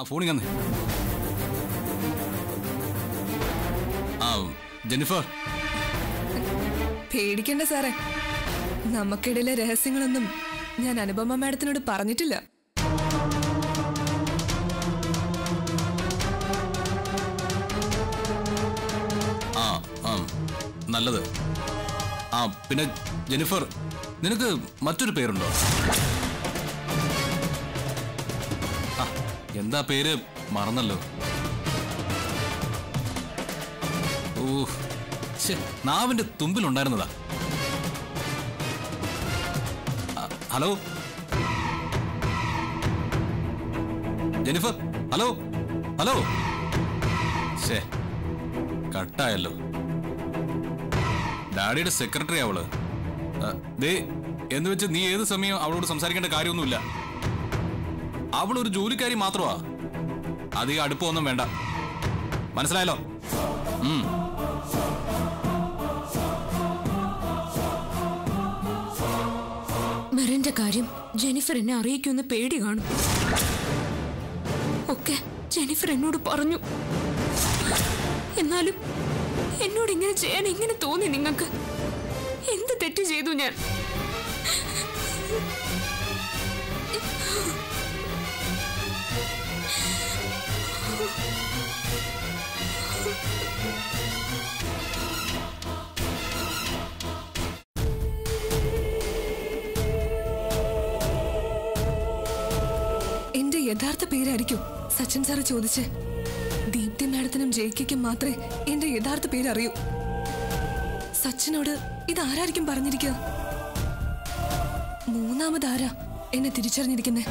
ആ ഫോണിൽ തന്നെ ആ ജെന്നിഫർ പേടിക്കണ്ട സാറേ നമുക്കിടയിലെ രഹസ്യങ്ങളൊന്നും ഞാൻ അനുപമ മാഡത്തിനോട് പറഞ്ഞിട്ടില്ല ആ ആ നല്ലത് ആ പിന്നെ ജെന്നിഫർ നിനക്ക് മറ്റൊരു പേരുണ്ടോ ആ, എന്താ പേര് മറന്നല്ലോ ഓ ശ്ശെ, നാവിന്റെ തുമ്പിലുണ്ടായിരുന്നതാ ആ, ഹലോ ജെന്നിഫർ ഹലോ ഹലോ ശേ കട്ടായല്ലോ ഡാഡിയുടെ സെക്രട്ടറി അവള് ആ, ദേ എന്ന് വെച്ച് നീ ഏത് സമയം അവളോട് സംസാരിക്കേണ്ട കാര്യമൊന്നുമില്ല അവൾ ഒരു ജോലിക്കാരി മാത്രമാ അധികം അടുപ്പമൊന്നും വേണ്ട മനസ്സിലായല്ലോ ഉം. മെറിന്റെ കാര്യം ജെനിഫർ എന്നെ അറിയിക്കുമെന്ന് പേടി കാണും ഒക്കെ ജെനിഫർ എന്നോട് പറഞ്ഞു എന്നാലും എന്നോട് ഇങ്ങനെ ചെയ്യാൻ എങ്ങനെ തോന്നി നിങ്ങൾക്ക് എന്ത് തെറ്റ് ചെയ്തു ഞാൻ എന്റെ യഥാർത്ഥ പേരായിരിക്കും സച്ചിൻ സാറ് ചോദിച്ച് ദീപ്തി മാഡത്തിനും ജയിക്കും മാത്രമേ എന്റെ യഥാർത്ഥ പേര് അറിയൂ സച്ചിനോട് ഇതാരായിരിക്കും പറഞ്ഞിരിക്കുക മൂന്നാമതാരാ എന്നെ തിരിച്ചറിഞ്ഞിരിക്കുന്നേ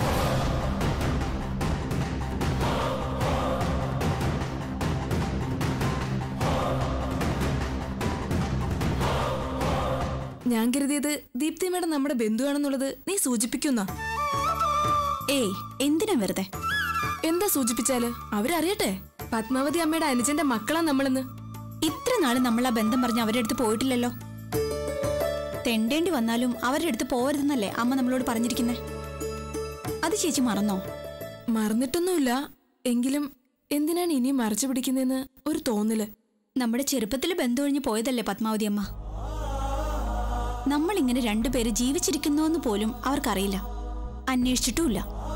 ഞാൻ കരുതിയത് ദീപ്തി മാഡം നമ്മുടെ ബന്ധുവാണെന്നുള്ളത് നീ സൂചിപ്പിക്കുന്ന ഏയ് എന്തിനാ വെറുതെ എന്താ സൂചിപ്പിച്ചാല് അവരറിയട്ടെ പത്മാവതി അമ്മയുടെ അനുജന്റെ മക്കളാ നമ്മളെന്ന് ഇത്ര നാള് നമ്മൾ ആ ബന്ധം പറഞ്ഞ് അവരുടെ അടുത്ത് പോയിട്ടില്ലല്ലോ തെണ്ടേണ്ടി വന്നാലും അവരുടെ അടുത്ത് പോകരുതെന്നല്ലേ അമ്മ നമ്മളോട് പറഞ്ഞിരിക്കുന്നേ അത് ചേച്ചി മറന്നോ മറന്നിട്ടൊന്നുമില്ല എങ്കിലും എന്തിനാണ് ഇനിയും മറച്ചു പിടിക്കുന്നതെന്ന് ഒരു തോന്നല് നമ്മുടെ ചെറുപ്പത്തിൽ ബന്ധം ഒഴിഞ്ഞു പോയതല്ലേ പത്മാവതി അമ്മ നമ്മൾ ഇങ്ങനെ രണ്ടുപേര് ജീവിച്ചിരിക്കുന്നുവെന്ന് പോലും അവർക്കറിയില്ല അന്വേഷിച്ചിട്ടുമില്ല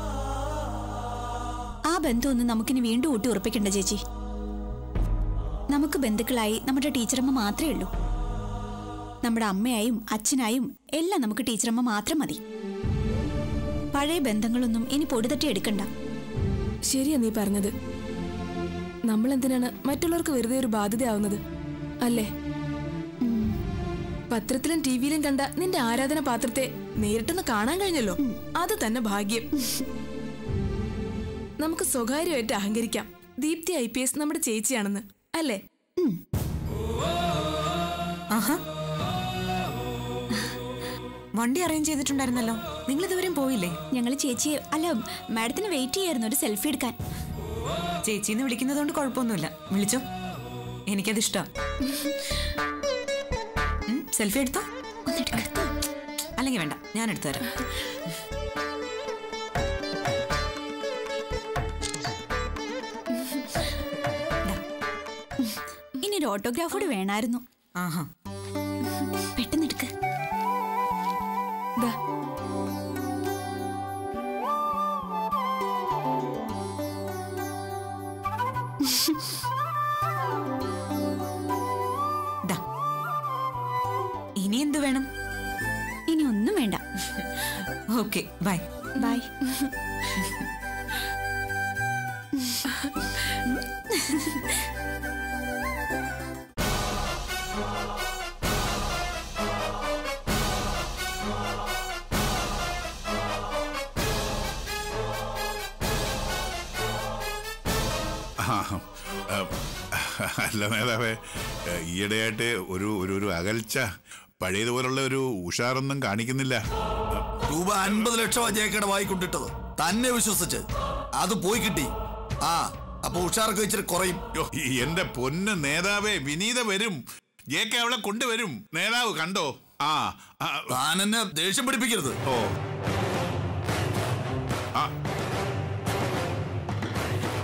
ആ ബന്ധമൊന്നും നമുക്കിനി വീണ്ടും ഊട്ടി ഉറപ്പിക്കണ്ട ചേച്ചി നമുക്ക് ബന്ധുക്കളായി നമ്മുടെ ടീച്ചറമ്മ മാത്രമേ ഉള്ളൂ നമ്മുടെ അമ്മയായും അച്ഛനായും എല്ലാം നമുക്ക് ടീച്ചറമ്മ മാത്രം മതി പഴയ ബന്ധങ്ങളൊന്നും ഇനി പൊടിതട്ടി എടുക്കണ്ട ശരിയാ നീ പറഞ്ഞത് നമ്മൾ എന്തിനാണ് മറ്റുള്ളവർക്ക് വെറുതെ ഒരു ബാധ്യതയാവുന്നത് അല്ലേ പത്രത്തിലും ടിവിയിലും കണ്ട നിന്റെ ആരാധന പാത്രത്തെ നേരിട്ടൊന്ന് കാണാൻ കഴിഞ്ഞല്ലോ അത് തന്നെ ഭാഗ്യം നമുക്ക് സ്വകാര്യമായിട്ട് അഹങ്കരിക്കാം ദീപ്തി ഐ പി എസ് നമ്മുടെ ചേച്ചിയാണെന്ന് അല്ലേ ആഹാ വണ്ടി അറേഞ്ച് ചെയ്തിട്ടുണ്ടായിരുന്നല്ലോ നിങ്ങൾ ഇതുവരെയും പോയില്ലേ ഞങ്ങൾ ചേച്ചിയെ അല്ല മാഡത്തിന് വെയിറ്റ് ചെയ്യായിരുന്നു ഒരു സെൽഫി എടുക്കാൻ ചേച്ചിന്ന് വിളിക്കുന്നതുകൊണ്ട് കുഴപ്പമൊന്നുമില്ല വിളിച്ചോ എനിക്കത് ഇഷ്ടം സെൽഫി എടുത്തോ അല്ലെങ്കിൽ വേണ്ട ഞാൻ എടുത്തു തരാം ഇനി ഒരു ഓട്ടോഗ്രാഫ് കൂടി വേണമായിരുന്നു ആഹാ പെട്ടെന്ന് എടുക്ക് ദാ ദാ. ഇനി എന്ത് വേണം ഇനി ഒന്നും വേണ്ട ഓക്കെ ബൈ ബൈ ആ, ആ, അല്ല നേതാവേ ഈയിടെയായിട്ട് ഒരു ഒരു ഒരു അകൽച്ച പഴയതുപോലുള്ള ഒരു ഉഷാറൊന്നും കാണിക്കുന്നില്ല രൂപ അൻപത് ലക്ഷം ജയക്കയുടെ വായിക്കൊണ്ടിട്ടത് തന്നെ വിശ്വസിച്ച് അത് പോയി കിട്ടി ആ അപ്പൊ ഉഷാർക്ക് ഇച്ചിരി കുറയും യ്യോ, ഈ എന്റെ പൊന്ന് നേതാവേ വിനീത വരും ജേക്കെ അവളെ കൊണ്ടുവരും നേതാവ് കണ്ടോ ആ ആ, താൻ എന്നെ ദേഷ്യം പിടിപ്പിക്കരുത് ഓ ആ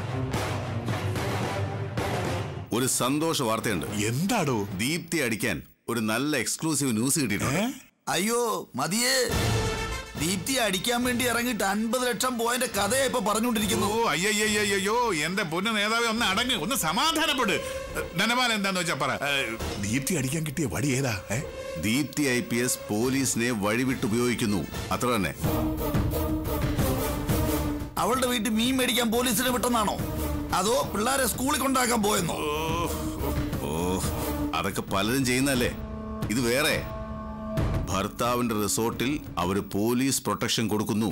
ഒരു സന്തോഷ വാർത്തയുണ്ട് എന്താടോ ദീപ്തി അടിക്കാൻ ഒരു നല്ല എക്സ്ക്ലൂസീവ് ന്യൂസ് കിട്ടിയിട്ടുണ്ട് അയ്യോ മതിയേ ദീപ്തി അടിക്കാൻ വേണ്ടി ഇറങ്ങിയിട്ട് അൻപത് ലക്ഷം പോയതിന്റെ കഥയാ ഇപ്പൊ ഓ പറഞ്ഞുകൊണ്ടിരിക്കുന്നു അയ്യയ്യോ എന്റെ പൊന്നു നേതാവെ ഒന്ന് അടങ്ങ് ഒന്ന് സമാധാനപ്പെട് ധനപാല എന്താന്ന് വെച്ചാ പറ ഏ, ദീപ്തി അടിക്കാൻ കിട്ടിയ വടി ഏതാ ഏ? ദീപ്തി ഐ പി എസ് പോലീസിനെ വഴിവിട്ട് ഉപയോഗിക്കുന്നു അത്ര തന്നെ അവളുടെ വീട്ടിൽ മീൻ മേടിക്കാൻ പോലീസിനെ വിട്ടെന്നാണോ അതോ പിള്ളേരെ സ്കൂളിൽ കൊണ്ടാക്കാൻ പോയെന്നോ ഓ അതൊക്കെ പലരും ചെയ്യുന്നല്ലേ ഇത് വേറെ ഭർത്താവിന്റെ റിസോർട്ടിൽ അവര് പോലീസ് പ്രൊട്ടക്ഷൻ കൊടുക്കുന്നു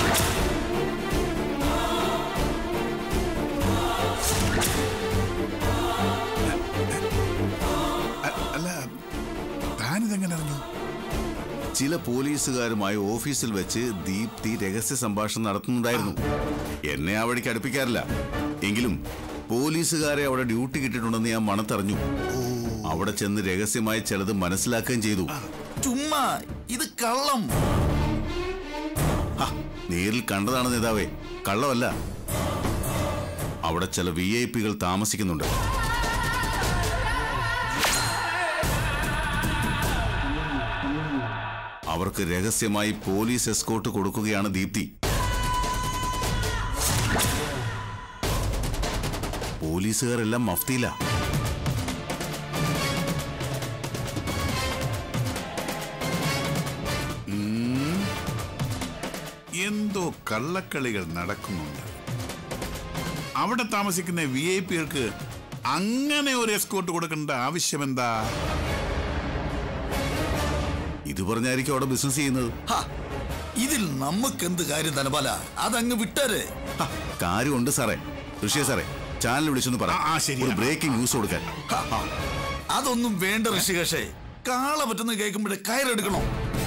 അ- അല്ല താനിതെങ്ങനെ അറിഞ്ഞു ചില പോലീസുകാരുമായി ഓഫീസിൽ വെച്ച് ദീപ്തി രഹസ്യ സംഭാഷണം നടത്തുന്നുണ്ടായിരുന്നു എന്നെ ആ വഴിക്ക് അടുപ്പിക്കാറില്ല എങ്കിലും പോലീസുകാരെ അവിടെ ഡ്യൂട്ടി കിട്ടിയിട്ടുണ്ടെന്ന് ഞാൻ മണത്തറിഞ്ഞു അവിടെ ചെന്ന് രഹസ്യമായി ചിലത് മനസ്സിലാക്കുകയും ചെയ്തു ചുമ്മാ ഇത് കള്ളം ഹ, നേരിൽ കണ്ടതാണ് നേതാവേ കള്ളമല്ല അവിടെ ചില വി ഐ പികൾ താമസിക്കുന്നുണ്ട് അവർക്ക് രഹസ്യമായി പോലീസ് എസ്കോട്ട് കൊടുക്കുകയാണ് ദീപ്തി പോലീസുകാരെല്ലാം മഫ്തിയില എന്തോ കള്ളക്കളികൾ നടക്കുന്നുണ്ട് അവിടെ താമസിക്കുന്ന വി ഐ പികൾക്ക് അങ്ങനെ ഒരു എസ്കോട്ട് കൊടുക്കേണ്ട ആവശ്യം എന്താ ഇത് പറഞ്ഞായിരിക്കും അവിടെ ബിസിനസ് ചെയ്യുന്നത് ഹ, ഇതിൽ നമുക്ക് എന്ത് കാര്യം ധനപാല അതങ്ങ് വിട്ടര് ഹ, കാര്യമുണ്ട് സാറേ ഋഷിയ സാറേ ചാനൽ വിളിച്ചൊന്ന് പറ ആ, ആ, ശരി. ഒരു ബ്രേക്കിംഗ് ന്യൂസ് കൊടുക്കാൻ അതൊന്നും വേണ്ട ഋഷികേഷേ കാള പറ്റുന്ന കേൾക്കുമ്പോഴേ കയറെടുക്കണോ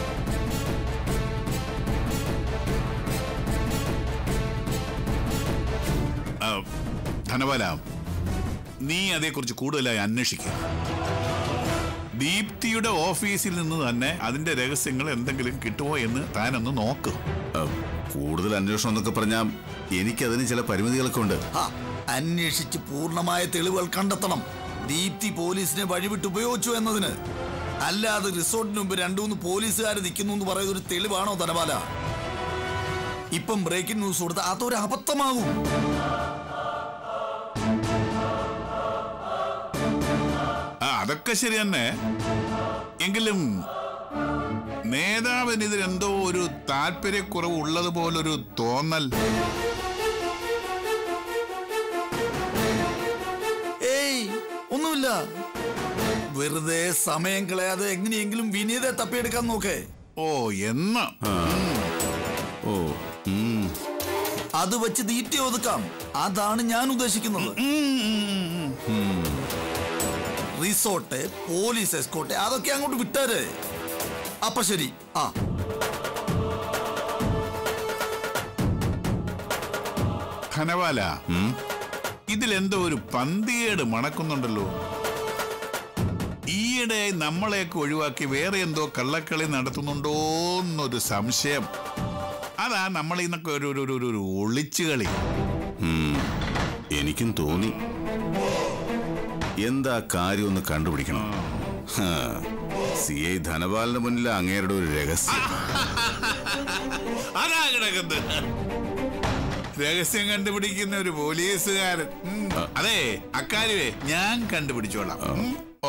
ആ, ധനപാല നീ അതേക്കുറിച്ച് കൂടുതലായി അന്വേഷിക്കുക ദീപ്തിയുടെ ഓഫീസിൽ നിന്ന് തന്നെ അതിന്റെ രഹസ്യങ്ങൾ എന്തെങ്കിലും കിട്ടുമോ എന്ന് താനൊന്ന് നോക്ക് ആ, കൂടുതൽ അന്വേഷണം എന്നൊക്കെ പറഞ്ഞാൽ എനിക്കതിന് ചില പരിമിതികളൊക്കെ ഉണ്ട് ഹ, അന്വേഷിച്ച് പൂർണ്ണമായ തെളിവുകൾ കണ്ടെത്തണം ദീപ്തി പോലീസിനെ വഴിവിട്ട് ഉപയോഗിച്ചു എന്നതിന് അല്ലാതെ റിസോർട്ടിന് മുമ്പ് രണ്ടു മൂന്ന് പോലീസുകാർ നിൽക്കുന്നു എന്ന് പറയുന്ന ഒരു തെളിവാണോ ധനപാല ഇപ്പം ബ്രേക്കിംഗ് ന്യൂസ് കൊടുത്ത അതൊരു അബദ്ധമാകും ആ അതൊക്കെ ശരി തന്നെ എങ്കിലും നേതാവിന് ഇതിലെന്തോ ഒരു താല്പര്യക്കുറവ് ഉള്ളതുപോലൊരു തോന്നൽ ഏയ് ഒന്നുമില്ല വെറുതെ സമയം കളയാതെ എങ്ങനെയെങ്കിലും വിനീതെ തപ്പിയെടുക്കാൻ നോക്കേ ഓ എന്ന ഓ ഉം. അത് വെച്ച് ദീപ്തി ഒതുക്കാം അതാണ് ഞാൻ ഉദ്ദേശിക്കുന്നത് റിസോർട്ട് പോലീസ് എസ്കോട്ട് അതൊക്കെ അങ്ങോട്ട് വിട്ടാര് അപ്പൊ ശരി ആ ധനവാല ഇതിലെന്തോ ഒരു പന്തിയേട് മണക്കുന്നുണ്ടല്ലോ ഈയിടെ നമ്മളെയൊക്കെ ഒഴിവാക്കി വേറെ എന്തോ കള്ളക്കളി നടത്തുന്നുണ്ടോന്നൊരു സംശയം അതാ നമ്മളീ നിന്നൊക്കെ ഒരു ഒരു- ഒരു- ഒരു ഒളിച്ചുകളി ഉം. എനിക്കും തോന്നി എന്താ കാര്യമൊന്ന് കണ്ടുപിടിക്കണം സി ഐ ധനപാലിന് മുന്നിൽ അങ്ങേരുടെ ഒരു രഹസ്യം അതാ കിടക്കുന്നത് രഹസ്യം കണ്ടുപിടിക്കുന്ന ഒരു പോലീസുകാരൻ ഉം. അതെ അക്കാര്യമേ ഞാൻ കണ്ടുപിടിച്ചോളാം ഉം. ഓ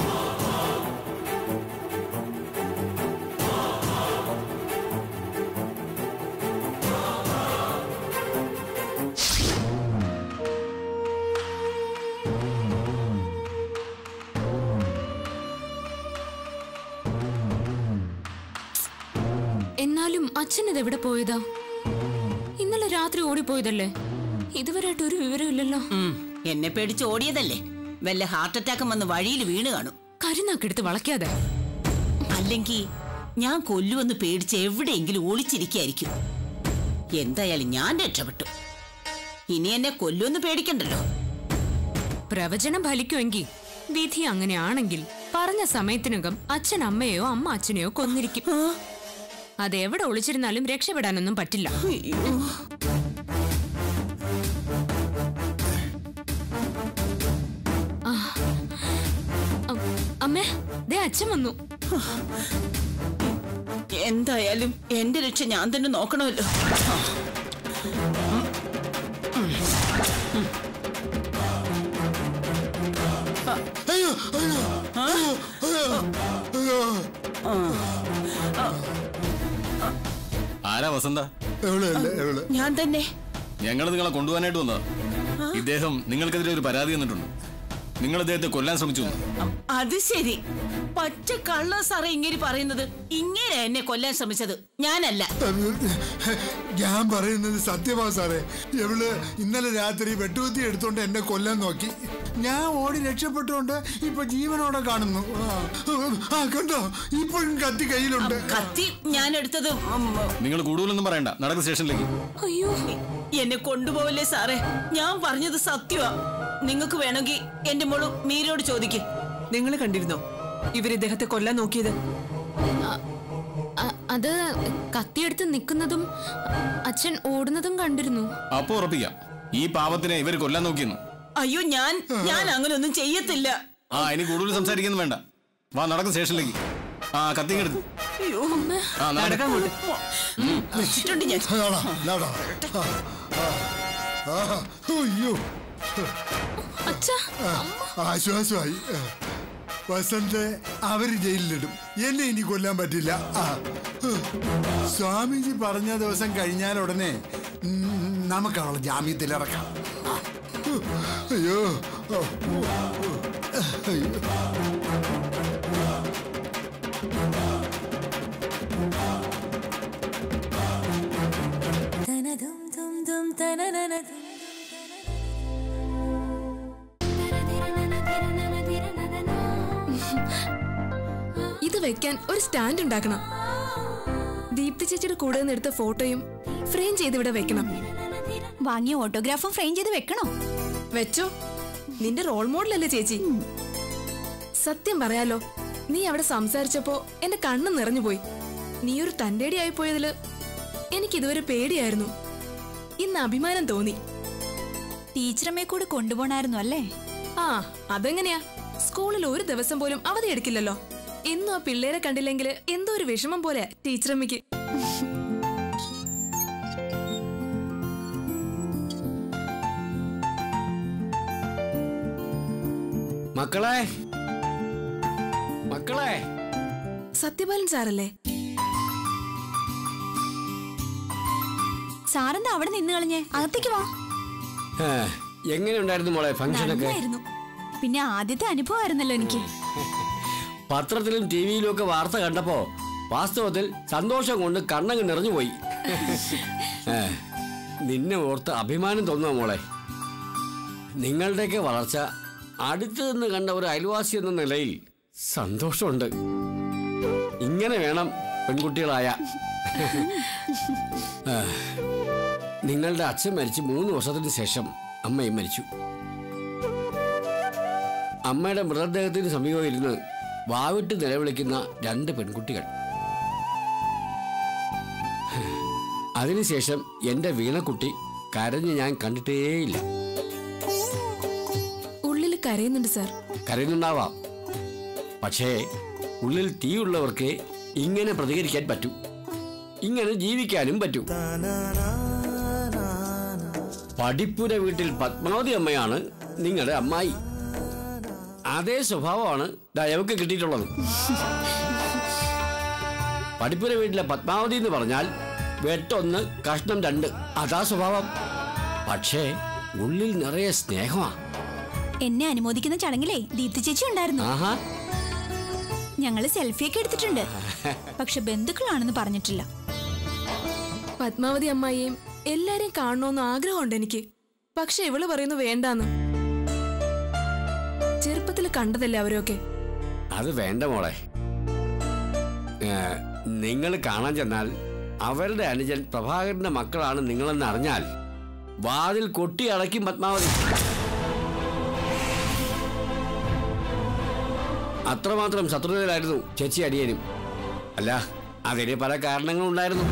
എന്നാലും അച്ഛൻ ഇത് എവിടെ പോയതാ ഇന്നലെ രാത്രി ഓടിപ്പോയതല്ലേ ഇതുവരെയായിട്ട് ഒരു വിവരമില്ലല്ലോ ഉം, എന്നെ പേടിച്ച് ഓടിയതല്ലേ വല്ല ഹാർട്ട് അറ്റാക്കും വന്ന് വഴിയിൽ വീണ് കാണും കരുനാക്കെടുത്ത് വളയ്ക്കാതെ അല്ലെങ്കിൽ ഞാൻ കൊല്ലുവെന്ന് പേടിച്ച് എവിടെയെങ്കിലും ഒളിച്ചിരിക്കായിരിക്കും എന്തായാലും ഞാൻ രക്ഷപ്പെട്ടു ഇനി എന്നെ കൊല്ലുമെന്ന് പേടിക്കണ്ടല്ലോ പ്രവചനം ഫലിക്കുമെങ്കിൽ വിധി അങ്ങനെയാണെങ്കിൽ പറഞ്ഞ സമയത്തിനകം അച്ഛൻ അമ്മയെയോ അമ്മ അച്ഛനെയോ കൊന്നിരിക്കും അതെവിടെ ഒളിച്ചിരുന്നാലും രക്ഷപ്പെടാനൊന്നും പറ്റില്ല ആ അമ്മേ ദേ അച്ഛൻ വന്നു എന്തായാലും എന്റെ രക്ഷ ഞാൻ തന്നെ നോക്കണമല്ലോ ആരാ വസന്ത ഞാൻ തന്നെ ഞങ്ങൾ നിങ്ങളെ കൊണ്ടുപോകാനായിട്ട് വന്നതാ ഇദ്ദേഹം നിങ്ങൾക്കെതിരെ ഒരു പരാതി തന്നിട്ടുണ്ട് നിങ്ങൾ ഇദ്ദേഹത്തെ കൊല്ലാൻ ശ്രമിച്ചു എന്ന്. അത് ശരി പച്ച കള്ള സാറേ ഇങ്ങനെ പറയുന്നത് ഇങ്ങനെ എന്നെ കൊല്ലാൻ ശ്രമിച്ചത് ഞാനല്ല ഞാൻ പറയുന്നത് സത്യമാ സാറേ ഇവള് ഇന്നലെ രാത്രി വെട്ടുകുത്തി എടുത്തോണ്ട് എന്നെ കൊല്ലാൻ നോക്കി ഞാൻ ഓടി രക്ഷപ്പെട്ടുകൊണ്ട് ഇപ്പൊ ജീവനോടെ കാണുന്നു ആ, ആ കണ്ടോ ഇപ്പോഴും കത്തി കയ്യിലുണ്ട് കത്തി ഞാൻ എടുത്തത് ഉം, നിങ്ങൾ കൂടുതലൊന്നും പറയണ്ട നടക്കുന്ന സ്റ്റേഷനിലേക്ക് അയ്യോ എന്നെ കൊണ്ടുപോവല്ലേ സാറേ ഞാൻ പറഞ്ഞത് സത്യമാ നിങ്ങൾക്ക് വേണമെങ്കിൽ എന്റെ മോള് മീരയോട് ചോദിക്കും നിങ്ങൾ കണ്ടിരുന്നോ ഇവർ ഇദ്ദേഹത്തെ കൊല്ലാൻ നോക്കിയത് അ- അത് കത്തിയെടുത്ത് നിൽക്കുന്നതും അച്ഛൻ ഓടുന്നതും കണ്ടിരുന്നു അപ്പൊ ഉറപ്പിക്കാം ഈ പാവത്തിനെ ഇവർ കൊല്ലാൻ നോക്കിയെന്ന് അയ്യോ ഞാൻ ഞാൻ അങ്ങനെ ഒന്നും ചെയ്യത്തില്ല ആ ഇനി കൂടുതൽ സംസാരിക്കുന്നു വേണ്ട വാ നടക്കുന്ന സ്റ്റേഷനിലേക്ക് ആ കത്തിങ്ങെടുത്ത് അയ്യോ ആ നടക്കാം നടക്കാൻ കൊണ്ട് വെച്ചിട്ടുണ്ട് ഞാൻ നാടാ, നാടാ. ആ, ആ, ആ, അയ്യോ അച്ഛാ ആശ്വാസമായി വസന്ത് അവര് ജയിലിലിടും എന്നെ ഇനി കൊല്ലാൻ പറ്റില്ല ആ. സ്വാമിജി പറഞ്ഞ ദിവസം കഴിഞ്ഞാൽ ഉടനെ ഉം, നമുക്ക് അവളെ ജാമ്യത്തിൽ ഇറക്കാം ആ. അയ്യോ ഓ, ഓ, ഓ. അയ്യോ ഇത് വെക്കാൻ ഒരു സ്റ്റാൻഡ് ഉണ്ടാക്കണം ദീപ്തി ചേച്ചിയുടെ കൂടെ നിന്ന് എടുത്ത ഫോട്ടോയും ഫ്രെയിം ചെയ്ത് ഇവിടെ വെക്കണം വാങ്ങിയ ഓട്ടോഗ്രാഫും ഫ്രെയിം ചെയ്ത് വെക്കണോ വെച്ചോ നിന്റെ റോൾ മോഡലല്ലേ ചേച്ചി സത്യം പറയാലോ നീ അവിടെ സംസാരിച്ചപ്പോ എന്റെ കണ്ണ് നിറഞ്ഞുപോയി നീ ഒരു തന്റേടി ആയി പോയതില് എനിക്കിതുവരെ പേടിയായിരുന്നു ഇന്ന് അഭിമാനം തോന്നി ടീച്ചറമ്മയെ കൂടെ കൊണ്ടുപോണായിരുന്നു അല്ലേ ആ അതെങ്ങനെയാ സ്കൂളിൽ ഒരു ദിവസം പോലും അവധി എടുക്കില്ലല്ലോ എന്നും ആ പിള്ളേരെ കണ്ടില്ലെങ്കിൽ എന്തോ ഒരു വിഷമം പോലെ ടീച്ചറമ്മയ്ക്ക് മക്കളെ മക്കളെ സത്യപാലൻ സാറല്ലേ സാറെന്താ അവിടെ നിന്ന് കളഞ്ഞേ അകത്തേക്ക് വാ ഏ, എങ്ങനെയുണ്ടായിരുന്നു മോളെ ഫംഗ്ഷനൊക്കെ നന്നായിരുന്നു പിന്നെ ആദ്യത്തെ അനുഭവമായിരുന്നല്ലോ എനിക്ക് പത്രത്തിലും ടി വിയിലും ഒക്കെ വാർത്ത കണ്ടപ്പോ വാസ്തവത്തിൽ സന്തോഷം കൊണ്ട് കണ്ണങ്ങ് നിറഞ്ഞുപോയി ഏ, നിന്നെ ഓർത്ത് അഭിമാനം തോന്നുക മോളെ നിങ്ങളുടെയൊക്കെ വളർച്ച അടുത്തു നിന്ന് കണ്ട ഒരു അയൽവാസി എന്ന നിലയിൽ സന്തോഷമുണ്ട് ഇങ്ങനെ വേണം പെൺകുട്ടികളായ ആ, നിങ്ങളുടെ അച്ഛൻ മരിച്ച് മൂന്ന് വർഷത്തിന് ശേഷം അമ്മയും മരിച്ചു അമ്മയുടെ മൃതദേഹത്തിന് സമീപം ഇരുന്ന് വാവിട്ട് നിലവിളിക്കുന്ന രണ്ട് പെൺകുട്ടികൾ അതിനുശേഷം എൻ്റെ വീണക്കുട്ടി കരഞ്ഞ് ഞാൻ കണ്ടിട്ടേയില്ല ഉള്ളിൽ കരയുന്നുണ്ട് സാർ കരയുന്നുണ്ടാവാം പക്ഷേ ഉള്ളിൽ തീയുള്ളവർക്ക് ഇങ്ങനെ പ്രതികരിക്കാൻ പറ്റൂ ഇങ്ങനെ ജീവിക്കാനും പറ്റൂ പഠിപ്പുര വീട്ടിൽ പത്മാവതി അമ്മയാണ് നിങ്ങളുടെ അമ്മായി അതേ സ്വഭാവമാണ് ദയവക്ക് കിട്ടിയിട്ടുള്ളത് പഠിപ്പുര വീട്ടിലെ പത്മാവതി എന്ന് പറഞ്ഞാൽ വെട്ടൊന്ന് കഷ്ണം രണ്ട് അതാ സ്വഭാവം പക്ഷേ ഉള്ളിൽ നിറയെ സ്നേഹമാ എന്നെ അനുമോദിക്കുന്ന ചടങ്ങിലേ ദീപ്തി ചേച്ചി ഉണ്ടായിരുന്നു ആഹാ ഞങ്ങള് സെൽഫിയൊക്കെ എടുത്തിട്ടുണ്ട് പക്ഷെ ബന്ധുക്കളാണെന്ന് പറഞ്ഞിട്ടില്ല പത്മാവതി അമ്മായിയും എല്ലാരെയും കാണണമെന്ന് ആഗ്രഹമുണ്ട് എനിക്ക് പക്ഷെ ഇവള് പറയുന്നു വേണ്ടാന്ന് ചെറുപ്പത്തിൽ കണ്ടതല്ലേ അവരൊക്കെ അത് വേണ്ട മോളെ നിങ്ങൾ കാണാൻ ചെന്നാൽ അവരുടെ അനുജൻ പ്രഭാകരന്റെ മക്കളാണ് നിങ്ങളെന്ന് അറിഞ്ഞാൽ വാതിൽ കൊട്ടി അടയ്ക്കും പത്മാവതി അത്രമാത്രം ശത്രുതയിലായിരുന്നു ചേച്ചി അടിയനും അല്ല അതിന് പല കാരണങ്ങളുണ്ടായിരുന്നു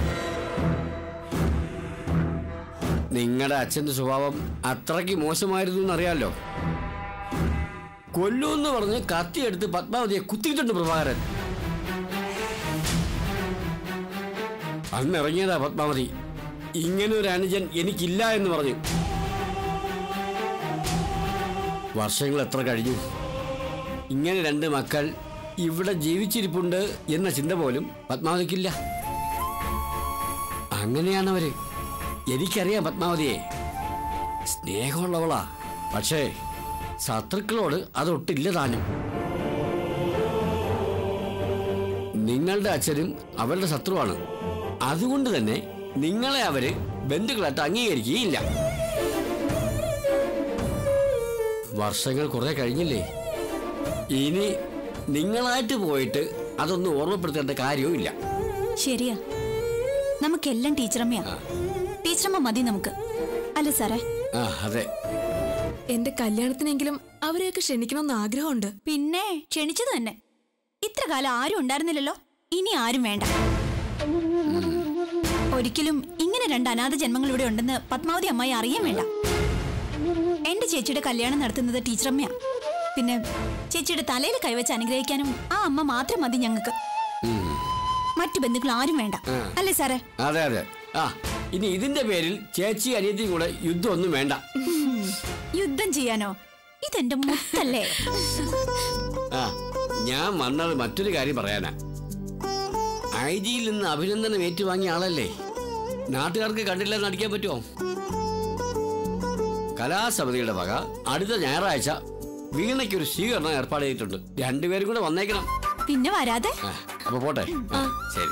നിങ്ങളുടെ അച്ഛന്റെ സ്വഭാവം അത്രയ്ക്ക് മോശമായിരുന്നു എന്നറിയാലോ കൊല്ലൂന്ന് പറഞ്ഞ് കത്തിയെടുത്ത് പത്മാവതിയെ കുത്തിയിട്ടുണ്ട് പ്രഭാകരൻ അന്ന് ഇറങ്ങിയതാ പത്മാവതി ഇങ്ങനെ ഒരു അനുജൻ എനിക്കില്ല എന്ന് പറഞ്ഞു വർഷങ്ങൾ എത്ര കഴിഞ്ഞു ഇങ്ങനെ രണ്ട് മക്കൾ ഇവിടെ ജീവിച്ചിരിപ്പുണ്ട് എന്ന ചിന്ത പോലും പത്മാവതിക്കില്ല അങ്ങനെയാണവര് എനിക്കറിയാം പത്മാവതിയെ സ്നേഹമുള്ളവളാ പക്ഷേ ശത്രുക്കളോട് അതൊട്ടില്ല താനും നിങ്ങളുടെ അച്ഛനും അവരുടെ ശത്രുവാണ് അതുകൊണ്ട് തന്നെ നിങ്ങളെ അവര് ബന്ധുക്കളായിട്ട് അംഗീകരിക്കുകയില്ല വർഷങ്ങൾ കുറെ കഴിഞ്ഞില്ലേ ഇനി നിങ്ങളായിട്ട് പോയിട്ട് അതൊന്നും ഓർമ്മപ്പെടുത്തേണ്ട കാര്യവുമില്ല ശരിയാ നമുക്കെല്ലാം ടീച്ചറമ്മയാ ടീച്ചറമ്മ മതി നമുക്ക് അല്ല സാറേ ആ അതെ എന്റെ കല്യാണത്തിനെങ്കിലും അവരെയൊക്കെ ക്ഷണിക്കണമെന്ന് ആഗ്രഹമുണ്ട് പിന്നെ ക്ഷണിച്ചത് തന്നെ ഇത്ര കാലം ആരും ഉണ്ടായിരുന്നില്ലല്ലോ ഇനി ആരും വേണ്ട ഒരിക്കലും ഇങ്ങനെ രണ്ട് അനാഥ ജന്മങ്ങൾ ഇവിടെ ഉണ്ടെന്ന് പത്മാവതി അമ്മായി അറിയാൻ വേണ്ട എന്റെ ചേച്ചിയുടെ കല്യാണം നടത്തുന്നത് ടീച്ചറമ്മയാ പിന്നെ ചേച്ചിയുടെ തലയിൽ കൈവച്ച് അനുഗ്രഹിക്കാനും ആ അമ്മ മാത്രം മതി ഞങ്ങൾക്ക് മറ്റു ബന്ധുക്കൾ ആരും വേണ്ട അല്ലേ സാറേ അതെ അതെ ആ ഇനി ഇതിന്റെ പേരിൽ ചേച്ചി അനിയത്തിയും കൂടെ യുദ്ധമൊന്നും വേണ്ട യുദ്ധം ചെയ്യാനോ ഇതെന്റെ മുത്തല്ലേ ആ ഞാൻ വന്നത് മറ്റൊരു കാര്യം പറയാനാ ഐ ജിയിൽ നിന്ന് അഭിനന്ദനം ഏറ്റുവാങ്ങിയ ആളല്ലേ നാട്ടുകാർക്ക് കണ്ടില്ലെന്ന് നടിക്കാൻ പറ്റുമോ കലാസമിതിയുടെ വക അടുത്ത ഞായറാഴ്ച വീണയ്ക്ക് ഒരു സ്വീകരണം ഏർപ്പാട് ചെയ്തിട്ടുണ്ട് രണ്ടുപേരും കൂടെ വന്നേക്കണം പിന്നെ വരാതെ ആ, അപ്പൊ പോട്ടെ ആ, ശരി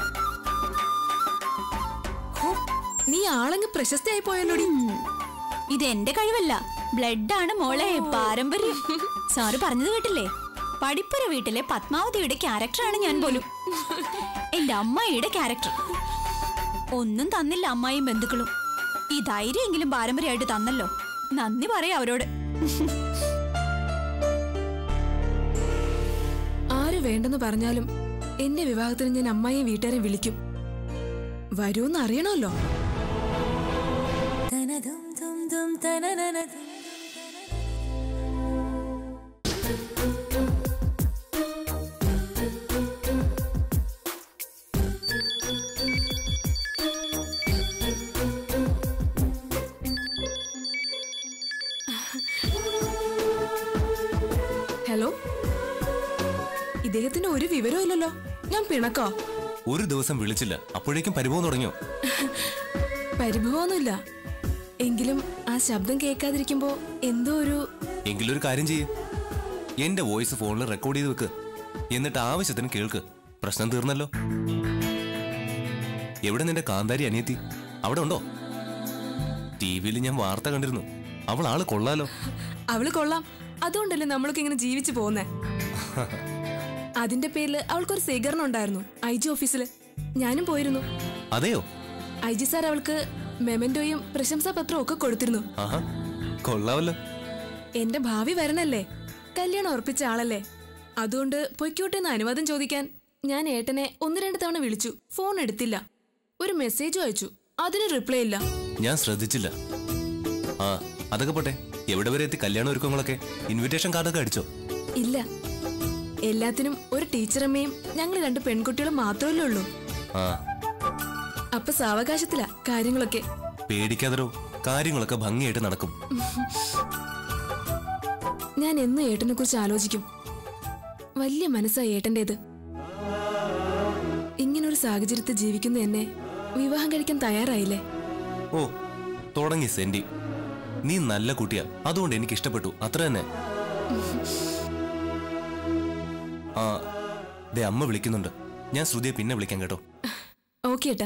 നീ ആളങ്ങ് പ്രശസ്തയായി പോയല്ലോടി ഇത് എന്റെ കഴിവല്ല ബ്ലഡ് ആണ് മോളെ പാരമ്പര്യം സാറ് പറഞ്ഞത് കേട്ടില്ലേ പടിപ്പുര വീട്ടിലെ പത്മാവതിയുടെ ക്യാരക്ടറാണ് ഞാൻ പോലും എന്റെ അമ്മായിയുടെ ക്യാരക്ടർ ഒന്നും തന്നില്ല അമ്മായിയും ബന്ധുക്കളും ഈ ധൈര്യമെങ്കിലും പാരമ്പര്യമായിട്ട് തന്നല്ലോ നന്ദി പറയാ അവരോട് ആര് വേണ്ടെന്ന് പറഞ്ഞാലും എന്റെ വിവാഹത്തിന് ഞാൻ അമ്മായിയും വീട്ടുകാരെ വിളിക്കും വരൂന്ന് അറിയണമല്ലോ ഹലോ ഇദ്ദേഹത്തിന് ഒരു വിവരമില്ലല്ലോ ഞാൻ പിണക്കോ ഒരു ദിവസം വിളിച്ചില്ല അപ്പോഴേക്കും പരിഭവം തുടങ്ങിയോ പരിഭവമൊന്നുമില്ല എങ്കിലും ആ ശബ്ദം കേൾക്കാതിരിക്കുമ്പോ എന്തോ ഒരു എങ്കിലൊരു കാര്യം ചെയ്യ് എന്റെ വോയിസ് ഫോണിൽ റെക്കോർഡ് ചെയ്ത് വെക്ക് എന്നിട്ട് ആവശ്യത്തിന് കേൾക്ക് പ്രശ്നം തീർന്നല്ലോ എവിടെ നിന്റെ കാന്താരി അനിയത്തി അവിടെ ഉണ്ടോ ടി വിയിൽ ഞാൻ വാർത്ത കണ്ടിരുന്നു അവൾ ആള് കൊള്ളാലോ അവള് കൊള്ളാം അതുകൊണ്ടല്ലേ നമ്മളൊക്കെ ഇങ്ങനെ ജീവിച്ചു പോകുന്നേ അതിന്റെ പേരിൽ അവൾക്കൊരു സ്വീകരണം ഉണ്ടായിരുന്നു ഐ ജി ഓഫീസില് ഞാനും പോയിരുന്നു അതെയോ ഐ ജി സാർ അവൾക്ക് മെമന്റോയും പ്രശംസാപത്രവും ഒക്കെ കൊടുത്തിരുന്നു ആഹാ കൊള്ളാവല്ലോ എന്റെ ഭാവി വരണല്ലേ കല്യാണം ഉറപ്പിച്ച ആളല്ലേ അതുകൊണ്ട് പൊയ്ക്കോട്ടെ എന്ന് അനുവാദം ചോദിക്കാൻ ഞാൻ ഏട്ടനെ ഒന്ന് രണ്ട് തവണ വിളിച്ചു ഫോൺ എടുത്തില്ല ഒരു മെസ്സേജും അയച്ചു അതിന് റിപ്ലൈ ഇല്ല ഞാൻ ശ്രദ്ധിച്ചില്ല ആ അതൊക്കെ പോട്ടെ എവിടെ വരെ എത്തി കല്യാണ ഒരുക്കങ്ങളൊക്കെ ഇൻവിറ്റേഷൻ കാർഡൊക്കെ അടിച്ചോ ഇല്ല എല്ലാത്തിനും ഒരു ടീച്ചറമ്മയും ഞങ്ങൾ രണ്ട് പെൺകുട്ടികളും മാത്രമല്ലേ ഉള്ളൂ ആ അപ്പൊ സാവകാശത്തിലാ കാര്യങ്ങളൊക്കെ പേടിക്കാതരോ കാര്യങ്ങളൊക്കെ ഭംഗിയായിട്ട് നടക്കും ഞാൻ എന്നും ഏട്ടനെ കുറിച്ച് ആലോചിക്കും വലിയ മനസ്സാ ഏട്ടൻ്റെത് ഇങ്ങനൊരു സാഹചര്യത്തിൽ ജീവിക്കുന്ന എന്നെ വിവാഹം കഴിക്കാൻ തയ്യാറായില്ലേ ഓ തുടങ്ങി സെന്റി നീ നല്ല കുട്ടിയാ അതുകൊണ്ട് എനിക്ക് ഇഷ്ടപ്പെട്ടു അത്ര തന്നെ ആ ദേ അമ്മ വിളിക്കുന്നുണ്ട് ഞാൻ ശ്രുതിയെ പിന്നെ വിളിക്കാം കേട്ടോ ഓക്കെ ഏട്ടാ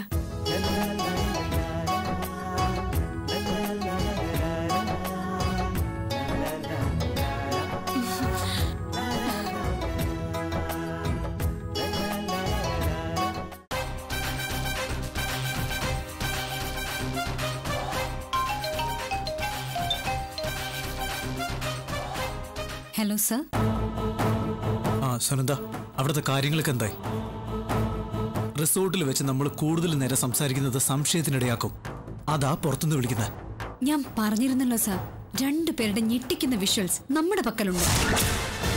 ഹലോ സർ ആ സുനന്ദ അവിടുത്തെ കാര്യങ്ങളൊക്കെ എന്തായി റിസോർട്ടിൽ വെച്ച് നമ്മൾ കൂടുതൽ നേരം സംസാരിക്കുന്നത് സംശയത്തിനിടയാക്കും അതാ പുറത്തുനിന്ന് വിളിക്കുന്നത് ഞാൻ പറഞ്ഞിരുന്നല്ലോ സർ രണ്ടു പേരുടെ ഞെട്ടിക്കുന്ന വിഷ്വൽസ് നമ്മുടെ പക്കലുണ്ട്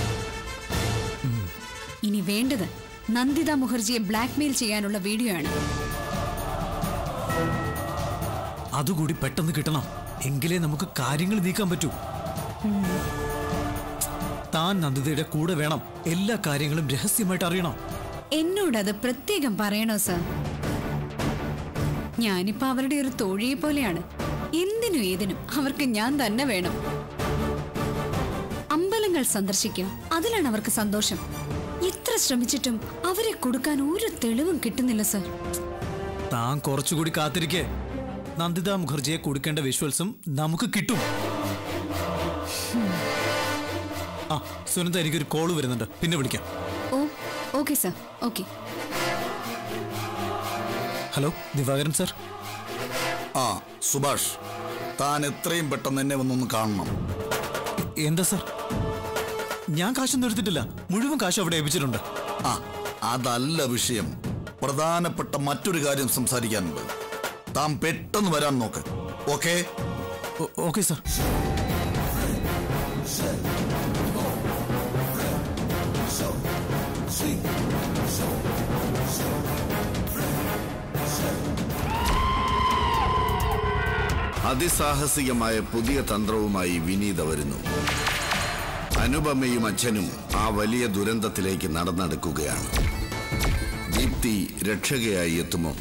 ഇനി വേണ്ടത് നന്ദിത മുഖർജിയെ ബ്ലാക്ക്മെയിൽ ചെയ്യാനുള്ള വീഡിയോ ആണ് അതുകൂടി പെട്ടെന്ന് കിട്ടണം എങ്കിലേ നമുക്ക് കാര്യങ്ങൾ നീക്കാൻ പറ്റൂ താൻ നന്ദിതയുടെ കൂടെ വേണം എല്ലാ കാര്യങ്ങളും രഹസ്യമായിട്ട് അറിയണം എന്നോടത് പ്രത്യേകം പറയണോ സർ ഞാനിപ്പോ അവരുടെ ഒരു തോഴിയെ പോലെയാണ് എന്തിനും ഏതിനും അവർക്ക് ഞാൻ തന്നെ വേണം അമ്പലങ്ങൾ സന്ദർശിക്കുക അതിലാണ് അവർക്ക് സന്തോഷം എത്ര ശ്രമിച്ചിട്ടും അവരെ കൊടുക്കാൻ ഒരു തെളിവും കിട്ടുന്നില്ല സർ താൻ കുറച്ചുകൂടി കാത്തിരിക്കെ നന്ദിത മുഖർജിയെ കൊടുക്കേണ്ട വിഷ്വൽസും നമുക്ക് കിട്ടും ആ സുനന്ദ എനിക്കൊരു കോള് വരുന്നുണ്ട് പിന്നെ വിളിക്കാം oh okay sir okay hello Divakaran sir ആ സുഭാഷ് താൻ എത്രയും പെട്ടെന്ന് എന്നെ വന്നൊന്ന് കാണണം എന്താ സർ ഞാൻ കാശൊന്നും എടുത്തിട്ടില്ല മുഴുവൻ കാശ് അവിടെ ഏൽപ്പിച്ചിട്ടുണ്ട് ആ അതല്ല വിഷയം പ്രധാനപ്പെട്ട മറ്റൊരു കാര്യം സംസാരിക്കാനുണ്ട് താൻ പെട്ടെന്ന് വരാൻ നോക്ക് ഓക്കെ ഓക്കെ സർ അതിസാഹസികമായ പുതിയ തന്ത്രവുമായി വിനീത വരുന്നു അനുപമയും അച്ഛനും ആ വലിയ ദുരന്തത്തിലേക്ക് നടന്നെടുക്കുകയാണ് ദീപ്തി രക്ഷകയായി എത്തുമോ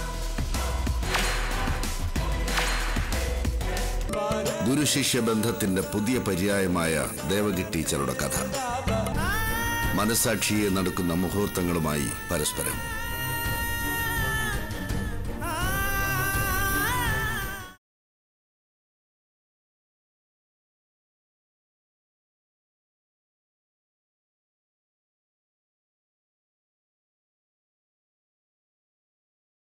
ഗുരുശിഷ്യ ബന്ധത്തിന്റെ പുതിയ പര്യായമായ ദേവകി ടീച്ചറുടെ കഥ മനസാക്ഷിയെ നടക്കുന്ന മുഹൂർത്തങ്ങളുമായി പരസ്പരം